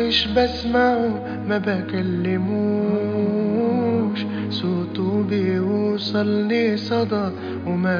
مش بسمعه ما بكلموش صوته بيوصل لي صدى وما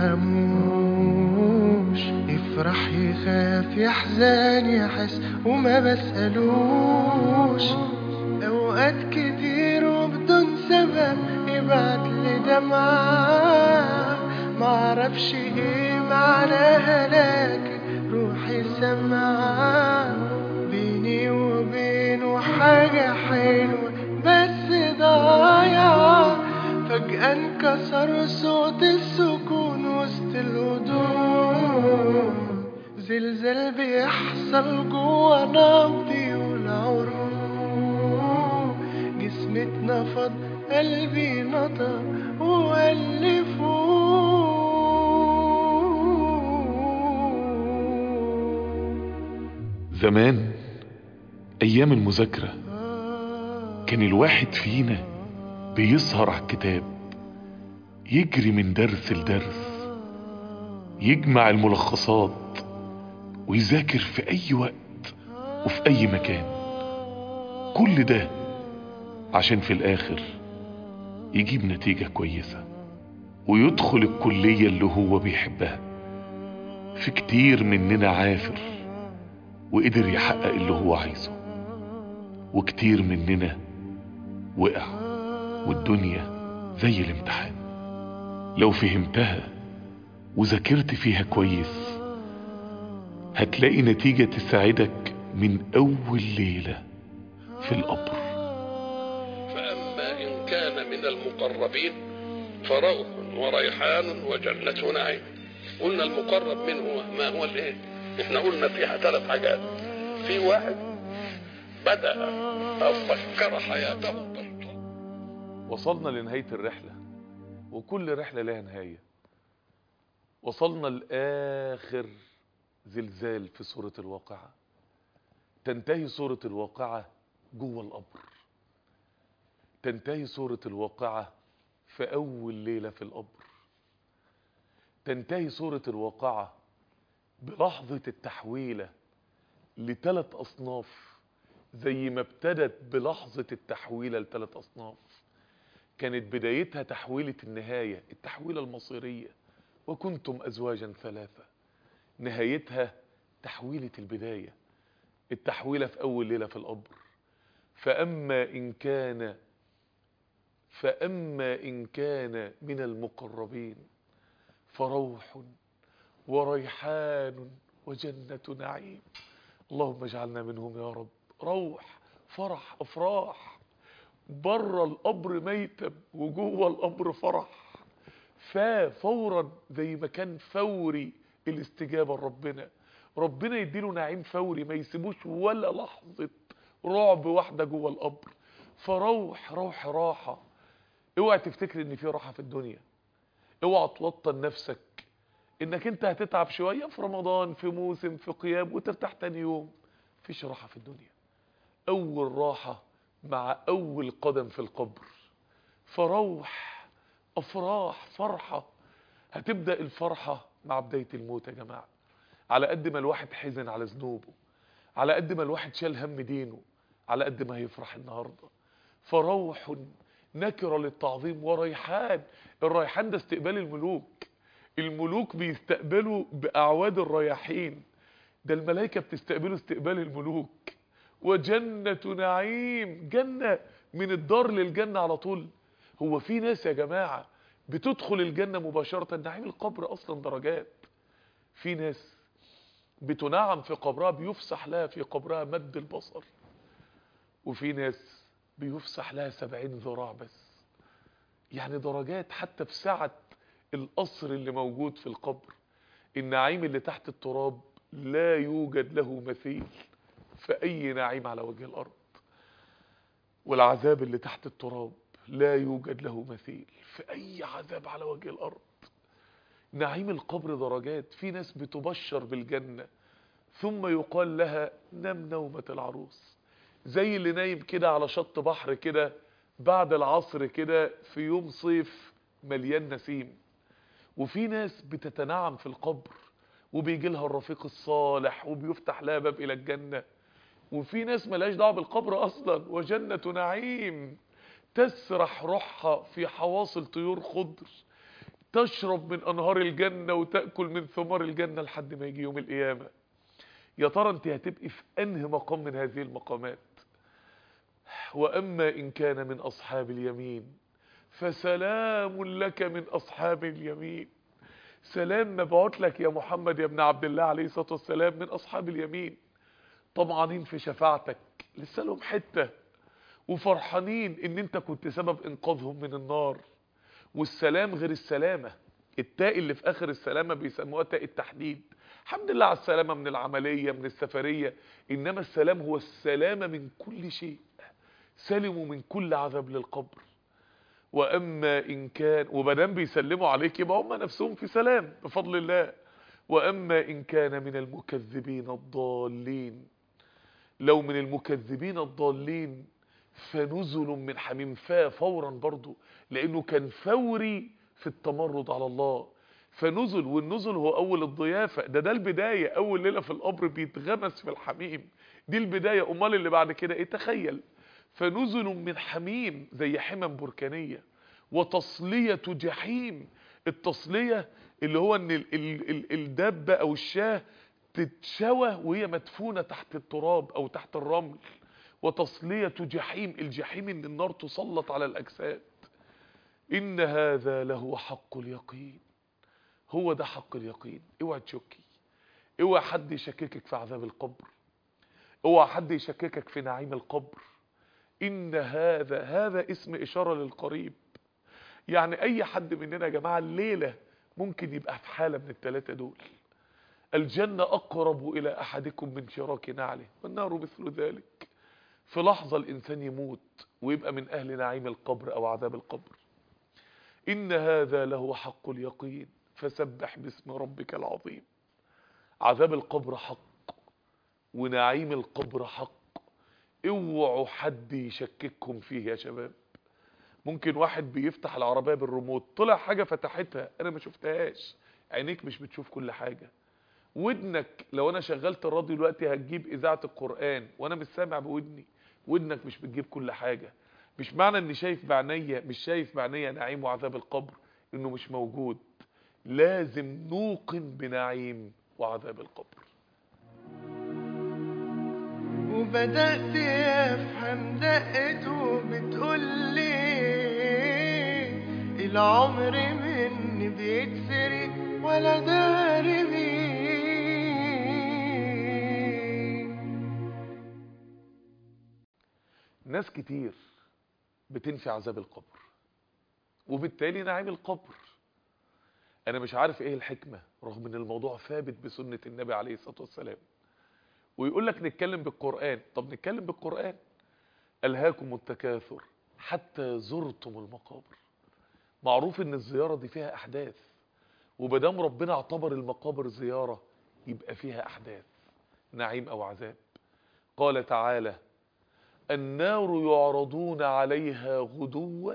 بفهموش يفرح يخاف يحزن يحس وما بسألوش أوقات كتير وبدون سبب يبعت لي دمعة معرفش ايه معناها لكن روحي سمعة بيني وبينه حاجة حلوة بس ضايعة فجأة انكسر صوت السكون وسط الهدوء زلزال بيحصل جوا نبضي والعروق جسمي اتنفض قلبي نطق وقال لي فوق زمان ايام المذاكرة كان الواحد فينا بيسهر على الكتاب يجري من درس لدرس يجمع الملخصات ويذاكر في اي وقت وفي اي مكان كل ده عشان في الاخر يجيب نتيجة كويسة ويدخل الكلية اللي هو بيحبها في كتير مننا عافر وقدر يحقق اللي هو عايزه وكتير مننا وقع والدنيا زي الامتحان لو فهمتها وذاكرت فيها كويس هتلاقي نتيجة تساعدك من أول ليلة في القبر فأما إن كان من المقربين فروح وريحان وجنة نعيم قلنا المقرب منه ما هو الايه احنا قلنا فيها ثلاث حاجات في واحد بدأ أو فكر حياته بالطرق وصلنا لنهاية الرحلة وكل رحلة لها نهاية وصلنا لآخر زلزال في سورة الواقعة تنتهي سورة الواقعة جوه القبر تنتهي سورة الواقعة في أول ليلة في القبر تنتهي سورة الواقعة بلحظة التحويلة لثلاث أصناف زي ما ابتدت بلحظة التحويلة لثلاث أصناف كانت بدايتها تحويلة النهاية التحويلة المصيرية وكنتم أزواجا ثلاثة نهايتها تحويلة البداية التحويلة في أول ليلة في القبر فأما إن كان فأما إن كان من المقربين فروح وريحان وجنة نعيم اللهم اجعلنا منهم يا رب روح فرح أفراح بره القبر ميتم وجوه القبر فرح فا فورا زي ما كان فوري الاستجابة لربنا ربنا يديله نعيم فوري ما يسيبوش ولا لحظة رعب واحدة جوه القبر فروح روح راحة اوعى تفتكر ان في راحة في الدنيا اوعى توطن نفسك انك انت هتتعب شوية في رمضان في موسم في قيام وترتاح تاني يوم مفيش راحة في الدنيا اول راحة مع اول قدم في القبر فروح افراح فرحة هتبدأ الفرحة مع بداية الموت يا جماعة على قد ما الواحد حزن على ذنوبه على قد ما الواحد شال هم دينه على قد ما هيفرح النهاردة فروح نكرة للتعظيم وريحان الريحان ده استقبال الملوك الملوك بيستقبلوا بأعواد الرياحين ده الملائكة بتستقبلوا استقبال الملوك وجنة نعيم جنة من الدار للجنة على طول هو في ناس يا جماعة بتدخل الجنة مباشرة نعيم القبر أصلا درجات في ناس بتنعم في قبرها بيفسح لها في قبرها مد البصر وفي ناس بيفسح لها سبعين ذراع بس يعني درجات حتى في سعة القصر اللي موجود في القبر النعيم اللي تحت التراب لا يوجد له مثيل في أي نعيم على وجه الأرض والعذاب اللي تحت التراب لا يوجد له مثيل في أي عذاب على وجه الأرض نعيم القبر درجات في ناس بتبشر بالجنة ثم يقال لها نم نومة العروس زي اللي نايم كده على شط بحر كده بعد العصر كده في يوم صيف مليان نسيم وفي ناس بتتنعم في القبر وبيجي لها الرفيق الصالح وبيفتح لها باب الى الجنة وفي ناس ملهاش دعوه بالقبر اصلا وجنه نعيم تسرح روحها في حواصل طيور خضر تشرب من انهار الجنه وتاكل من ثمار الجنه لحد ما يجي يوم القيامه يا ترى انت هتبقي في انهي مقام من هذه المقامات واما ان كان من اصحاب اليمين فسلام لك من اصحاب اليمين سلام مبعوت لك يا محمد يا ابن عبد الله عليه الصلاه والسلام من اصحاب اليمين طمعانين في شفاعتك لسه لهم حته وفرحانين ان انت كنت سبب انقاذهم من النار والسلام غير السلامه التاء اللي في اخر السلامه بيسموها تاء التحديد الحمد لله على السلامه من العمليه من السفريه انما السلام هو السلامه من كل شيء سلموا من كل عذاب للقبر واما ان كان ومادام بيسلموا عليك يبقى هم نفسهم في سلام بفضل الله واما ان كان من المكذبين الضالين لو من المكذبين الضالين فنزل من حميم فا فورا برضو لانه كان فوري في التمرد على الله فنزل والنزل هو اول الضيافه ده ده البدايه اول ليله في القبر بيتغمس في الحميم دي البدايه امال اللي بعد كده ايه تخيل فنزل من حميم زي حمم بركانيه وتصليه جحيم التصليه اللي هو ان ال ال ال الدابه او الشاه تتشوى وهي مدفونه تحت التراب او تحت الرمل وتصليه جحيم الجحيم ان النار تسلط على الاجساد ان هذا لهو حق اليقين هو ده حق اليقين اوعى تشكي اوعى حد يشككك في عذاب القبر اوعى حد يشككك في نعيم القبر ان هذا هذا اسم اشاره للقريب يعني اي حد مننا يا جماعه الليله ممكن يبقى في حاله من الثلاثه دول الجنه اقرب الى احدكم من شراك نعله والنار مثل ذلك في لحظه الانسان يموت ويبقى من اهل نعيم القبر او عذاب القبر ان هذا له حق اليقين فسبح باسم ربك العظيم عذاب القبر حق ونعيم القبر حق اوعوا حد يشكككم فيه يا شباب ممكن واحد بيفتح العربية بالريموت طلع حاجة فتحتها انا ما شفتهاش عينيك مش بتشوف كل حاجة ودنك لو انا شغلت الراديو دلوقتي هتجيب اذاعة القرآن وانا مش سامع بودني ودنك مش بتجيب كل حاجة مش معنى اني شايف بعينيا مش شايف بعينيا نعيم وعذاب القبر انه مش موجود لازم نوقن بنعيم وعذاب القبر وبدأت أفهم دقته بتقول لي العمر مني بيتسرق ولا داري بيه ناس كتير بتنفي عذاب القبر وبالتالي نعيم القبر انا مش عارف ايه الحكمة رغم ان الموضوع ثابت بسنة النبي عليه الصلاة والسلام ويقول لك نتكلم بالقرآن طب نتكلم بالقرآن ألهاكم التكاثر حتى زرتم المقابر معروف ان الزيارة دي فيها احداث وبدام ربنا اعتبر المقابر زيارة يبقى فيها احداث نعيم او عذاب قال تعالى النار يعرضون عليها غدوا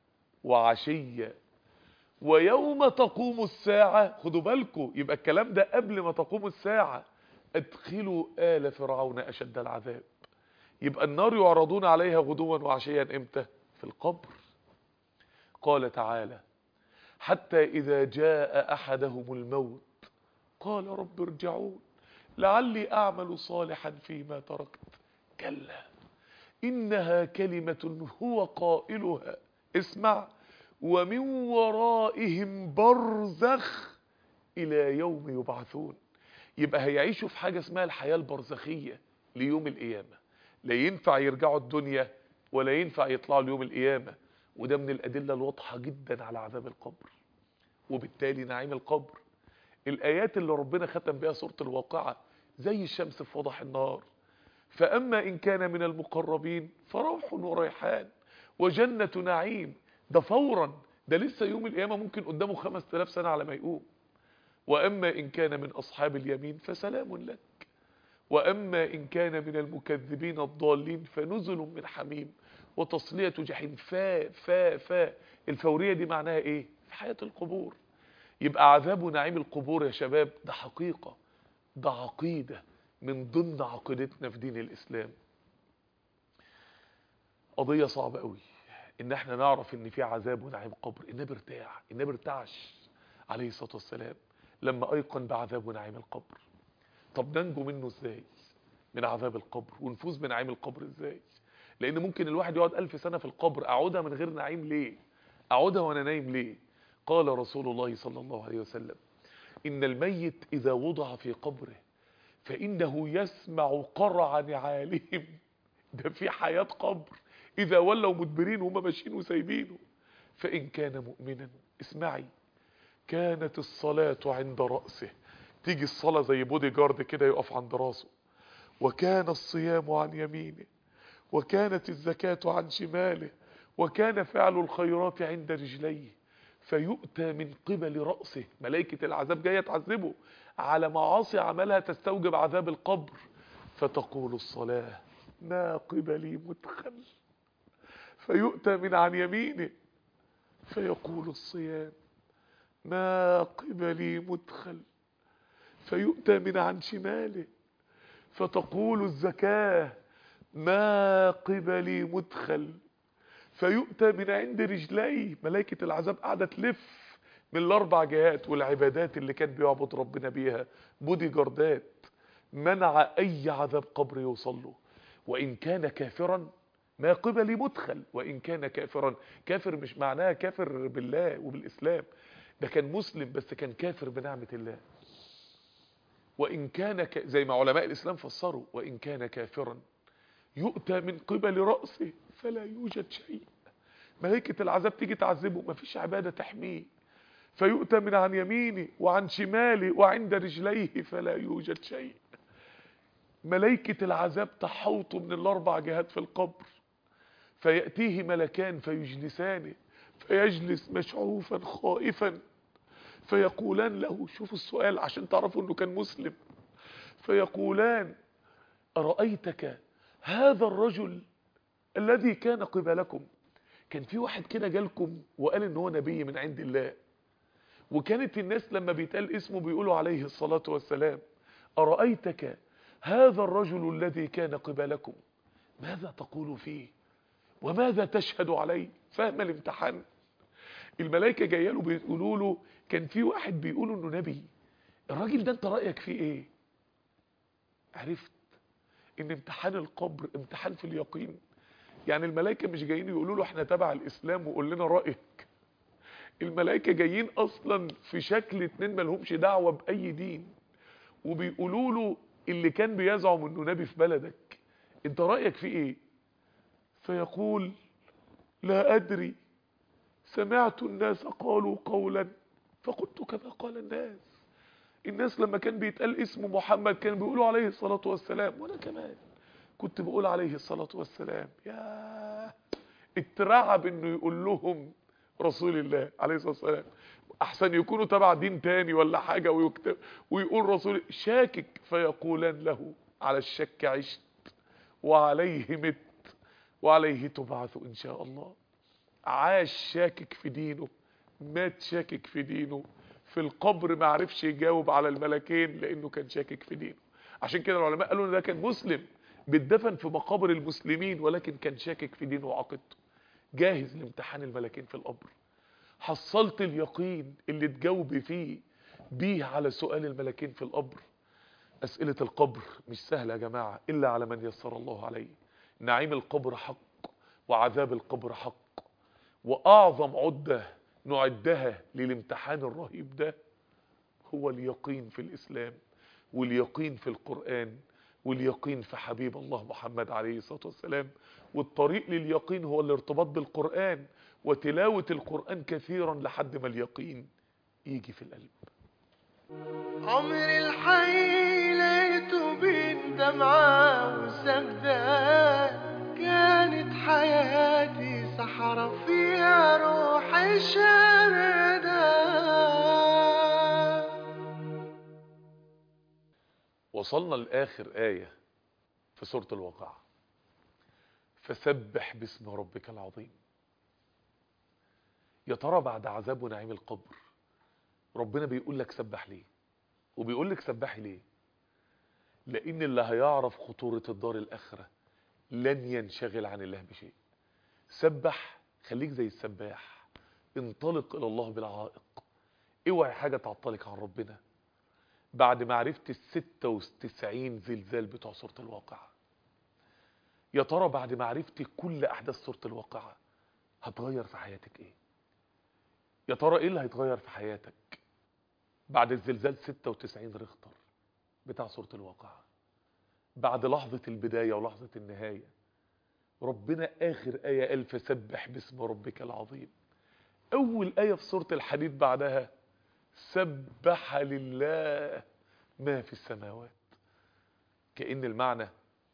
وعشيا ويوم تقوم الساعة خدوا بالكم يبقى الكلام ده قبل ما تقوم الساعة ادخلوا آل فرعون أشد العذاب يبقى النار يعرضون عليها غدوا وعشيا امتى في القبر قال تعالى حتى إذا جاء أحدهم الموت قال رب ارجعون لعلي أعمل صالحا فيما تركت كلا إنها كلمة هو قائلها اسمع ومن ورائهم برزخ إلى يوم يبعثون يبقى هيعيشوا في حاجة اسمها الحياة البرزخية ليوم القيامة لا ينفع يرجعوا الدنيا ولا ينفع يطلعوا ليوم القيامة وده من الأدلة الواضحة جدا على عذاب القبر وبالتالي نعيم القبر الآيات اللي ربنا ختم بها سورة الواقعة زي الشمس في وضح النهار فأما إن كان من المقربين فروح وريحان وجنة نعيم ده فورا ده لسه يوم القيامة ممكن قدامه خمس تلاف سنة على ما يقوم وأما إن كان من أصحاب اليمين فسلام لك وأما إن كان من المكذبين الضالين فنزل من حميم وتصلية جحيم فا فا فا الفورية دي معناها إيه في حياة القبور يبقى عذاب ونعيم القبور يا شباب ده حقيقة ده عقيدة من ضمن عقيدتنا في دين الإسلام قضية صعبة قوي ان احنا نعرف ان في عذاب ونعيم قبر النبي ارتاح النبي ارتعش عليه الصلاة والسلام لما ايقن بعذاب ونعيم القبر طب ننجو منه ازاي من عذاب القبر ونفوز بنعيم القبر ازاي لان ممكن الواحد يقعد الف سنة في القبر اقعدها من غير نعيم ليه اقعدها وانا نايم ليه قال رسول الله صلى الله عليه وسلم ان الميت اذا وضع في قبره فانه يسمع قرع نعالهم ده في حياة قبر اذا ولوا مدبرين وهم ماشيين وسايبينه فان كان مؤمنا اسمعي كانت الصلاة عند رأسه تيجي الصلاة زي بودي جارد كده يقف عند راسه وكان الصيام عن يمينه وكانت الزكاة عن شماله وكان فعل الخيرات عند رجليه فيؤتى من قبل رأسه ملائكة العذاب جاية تعذبه على معاصي عملها تستوجب عذاب القبر فتقول الصلاة ما قبلي مدخل فيؤتى من عن يمينه فيقول الصيام ما قبلي مدخل فيؤتى من عن شماله فتقول الزكاة ما قبلي مدخل فيؤتى من عند رجليه ملائكة العذاب قاعدة تلف من الاربع جهات والعبادات اللي كان بيعبد ربنا بيها بودي جاردات منع اي عذاب قبر يوصل له وان كان كافرا ما قبل مدخل وان كان كافرا كافر مش معناه كافر بالله وبالاسلام ده كان مسلم بس كان كافر بنعمة الله وإن كان ك... زي ما علماء الإسلام فسروا وإن كان كافرا يؤتى من قبل رأسه فلا يوجد شيء ملائكة العذاب تيجي تعذبه مفيش عبادة تحميه فيؤتى من عن يمينه وعن شماله وعند رجليه فلا يوجد شيء ملائكة العذاب تحوط من الأربع جهات في القبر فيأتيه ملكان فيجلسانه فيجلس مشعوفا خائفا فيقولان له شوفوا السؤال عشان تعرفوا انه كان مسلم فيقولان أرأيتك هذا الرجل الذي كان قبلكم كان في واحد كده جالكم وقال ان هو نبي من عند الله وكانت الناس لما بيتقال اسمه بيقولوا عليه الصلاة والسلام أرأيتك هذا الرجل الذي كان قبلكم ماذا تقول فيه وماذا تشهد عليه فاهم الامتحان الملائكة جايه له بيقولوا له كان في واحد بيقولوا انه نبي الراجل ده انت رأيك فيه ايه عرفت ان امتحان القبر امتحان في اليقين يعني الملائكة مش جايين يقولوا له احنا تبع الاسلام وقول لنا رأيك الملائكة جايين اصلا في شكل اتنين ملهمش دعوة باي دين وبيقولوا له اللي كان بيزعم انه نبي في بلدك انت رأيك فيه ايه فيقول لا ادري سمعت الناس قالوا قولا فقلت كما قال الناس الناس لما كان بيتقال اسم محمد كانوا بيقولوا عليه الصلاة والسلام وانا كمان كنت بقول عليه الصلاة والسلام يا اترعب انه يقول لهم رسول الله عليه الصلاة والسلام احسن يكونوا تبع دين تاني ولا حاجة ويكتب ويقول رسول شاكك فيقولان له على الشك عشت وعليه مت وعليه تبعث ان شاء الله عاش شاكك في دينه مات شاكك في دينه في القبر ما عرفش يجاوب على الملكين لانه كان شاكك في دينه عشان كده العلماء قالوا ان ده كان مسلم بيتدفن في مقابر المسلمين ولكن كان شاكك في دينه وعقيدته جاهز لامتحان الملكين في القبر حصلت اليقين اللي تجاوبي فيه بيه على سؤال الملكين في القبر اسئلة القبر مش سهلة يا جماعة الا على من يسر الله عليه نعيم القبر حق وعذاب القبر حق واعظم عدة نعدها للامتحان الرهيب ده هو اليقين في الاسلام واليقين في القرآن واليقين في حبيب الله محمد عليه الصلاة والسلام والطريق لليقين هو الارتباط بالقرآن وتلاوة القرآن كثيرا لحد ما اليقين يجي في القلب عمر الحي لقيته بين دمعة وسجدة كانت حياتي صحرا فيها روحي شاردة وصلنا لآخر آية في سورة الواقعة فسبح باسم ربك العظيم يا ترى بعد عذاب ونعيم القبر ربنا بيقول لك سبح ليه وبيقول لك سبحي ليه لان اللي هيعرف خطورة الدار الاخرة لن ينشغل عن الله بشيء سبح خليك زي السباح انطلق الى الله بالعائق اوعي حاجة تعطلك عن ربنا بعد ما عرفت الستة وتسعين زلزال بتوع سورة الواقعة يا ترى بعد ما عرفت كل احداث سورة الواقعة هتغير في حياتك ايه يا ترى ايه اللي هيتغير في حياتك بعد الزلزال 96 ريختر بتاع سورة الواقعة بعد لحظة البداية ولحظة النهاية ربنا آخر آية قال فسبح باسم ربك العظيم أول آية في سورة الحديد بعدها سبح لله ما في السماوات كأن المعنى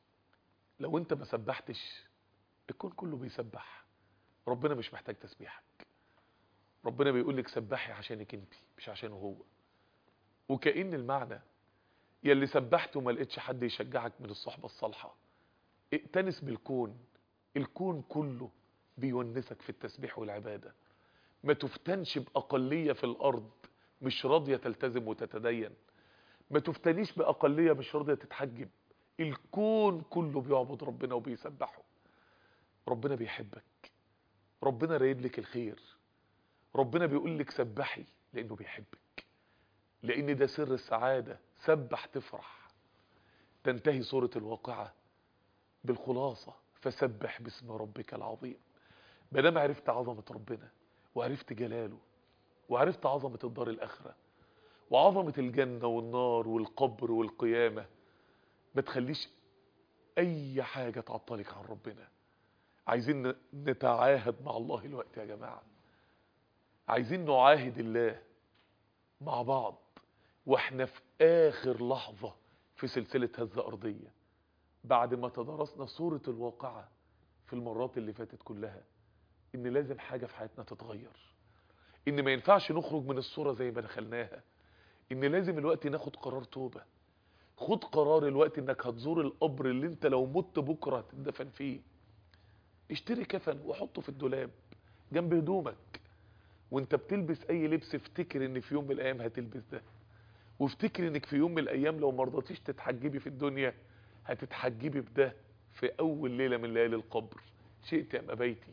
لو انت ما سبحتش الكون كله بيسبح ربنا مش محتاج تسبيحك ربنا بيقول لك سبحي عشانك انت مش عشانه هو وكأن المعنى يلي سبحت وما لقيتش حد يشجعك من الصحبة الصالحة ائتنس بالكون الكون كله بيونسك في التسبيح والعبادة ما تفتنش بأقلية في الأرض مش راضية تلتزم وتتدين ما تفتنيش بأقلية مش راضية تتحجب الكون كله بيعبد ربنا وبيسبحه ربنا بيحبك ربنا رايد لك الخير ربنا بيقول لك سبحي لأنه بيحبك لأن ده سر السعادة سبح تفرح تنتهي سورة الواقعة بالخلاصة فسبح باسم ربك العظيم مادام عرفت عظمة ربنا وعرفت جلاله وعرفت عظمة الدار الآخرة وعظمة الجنة والنار والقبر والقيامة ما تخليش أي حاجة تعطلك عن ربنا عايزين نتعاهد مع الله الوقت يا جماعة عايزين نعاهد الله مع بعض واحنا في آخر لحظة في سلسلة هزة أرضية بعد ما تدرسنا سورة الواقعة في المرات اللي فاتت كلها ان لازم حاجة في حياتنا تتغير ان ما ينفعش نخرج من الصورة زي ما دخلناها ان لازم الوقت ناخد قرار توبة خد قرار الوقت انك هتزور القبر اللي انت لو مت بكرة هتدفن فيه اشتري كفن وحطه في الدولاب جنب هدومك وانت بتلبس اي لبس افتكر ان في يوم من الايام هتلبس ده وافتكر انك في يوم من الايام لو مرضتيش تتحجبي في الدنيا هتتحجبي بده في اول ليلة من ليالي القبر شئت ام ابيتي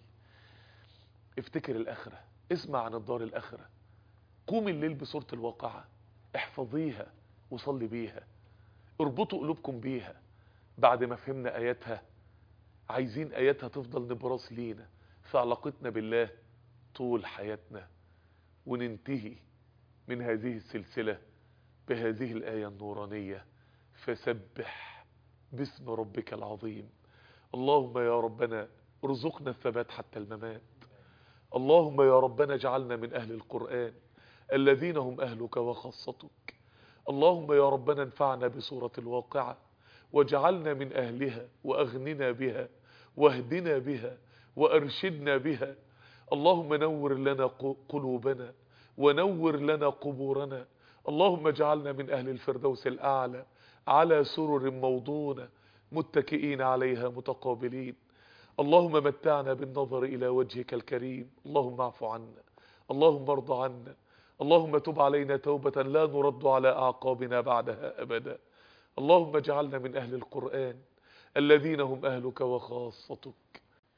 افتكر الاخرة اسمع عن الدار الاخرة قوم الليل بصورة الواقعة احفظيها وصلي بيها اربطوا قلوبكم بيها بعد ما فهمنا اياتها عايزين اياتها تفضل نبراس لينا في علاقتنا بالله طول حياتنا وننتهي من هذه السلسلة بهذه الآية النورانية فسبح باسم ربك العظيم اللهم يا ربنا ارزقنا الثبات حتى الممات اللهم يا ربنا اجعلنا من أهل القرآن الذين هم أهلك وخاصتك اللهم يا ربنا انفعنا بسورة الواقعة واجعلنا من أهلها وأغننا بها واهدنا بها وأرشدنا بها اللهم نور لنا قلوبنا ونور لنا قبورنا اللهم اجعلنا من أهل الفردوس الأعلى على سرر موضونة متكئين عليها متقابلين اللهم متعنا بالنظر إلى وجهك الكريم اللهم اعف عنا اللهم ارض عنا اللهم تب علينا توبة لا نرد على أعقابنا بعدها أبدا اللهم اجعلنا من أهل القرآن الذين هم أهلك وخاصتك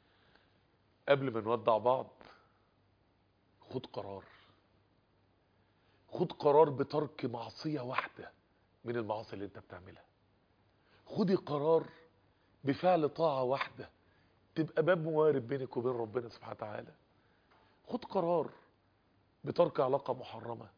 قبل ما نودع بعض خد قرار خد قرار بترك معصية واحدة من المعاصي اللي انت بتعملها خدي قرار بفعل طاعة واحدة تبقى باب موارب بينك وبين ربنا سبحانه وتعالى خد قرار بترك علاقة محرمة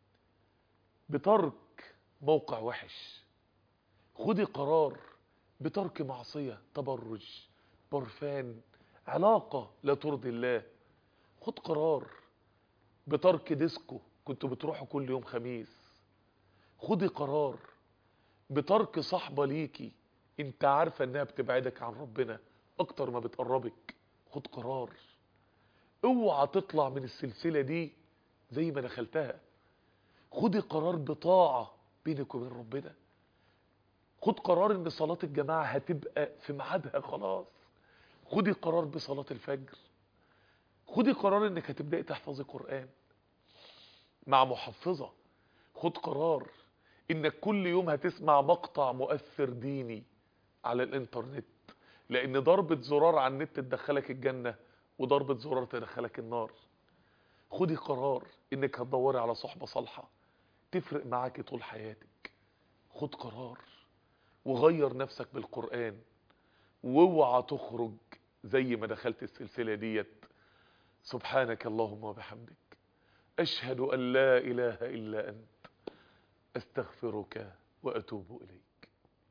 بترك موقع وحش خدي قرار بترك معصية تبرج برفان علاقة لا ترضي الله خد قرار بترك ديسكو كنت بتروحوا كل يوم خميس خدي قرار بترك صحبة ليكي انت عارفة انها بتبعدك عن ربنا اكتر ما بتقربك خد قرار اوعى تطلع من السلسلة دي زي ما دخلتها خدي قرار بطاعة بينك وبين ربنا خد قرار ان صلاة الجماعة هتبقى في ميعادها خلاص خدي قرار بصلاة الفجر خدي قرار انك هتبدأي تحفظي قرآن مع محفظة خد قرار انك كل يوم هتسمع مقطع مؤثر ديني على الانترنت لان ضربة زرار على النت تدخلك الجنة وضربة زرار تدخلك النار خدي قرار انك هتدوري على صحبة صالحة تفرق معاكي طول حياتك خد قرار وغير نفسك بالقرآن واوعى تخرج زي ما دخلت السلسلة ديت سبحانك اللهم وبحمدك أشهد أن لا إله إلا أنت أستغفرك وأتوب إليك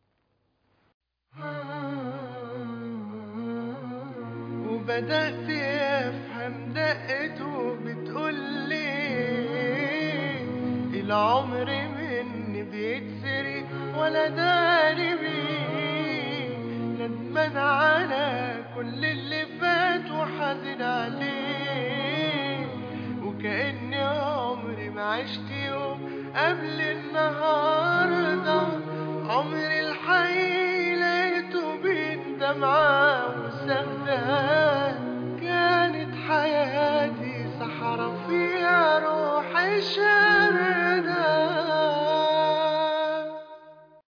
وبدأت أفهم دقته بتقولي العمر مني بيتسرق ولا داري بيه ندمان على كل اللي فات وحزن عليه وكأني عمري ما عشت يوم قبل النهارده عمري الحقيقي لقيته بين دمعة وسندان كانت حياتي صحرا في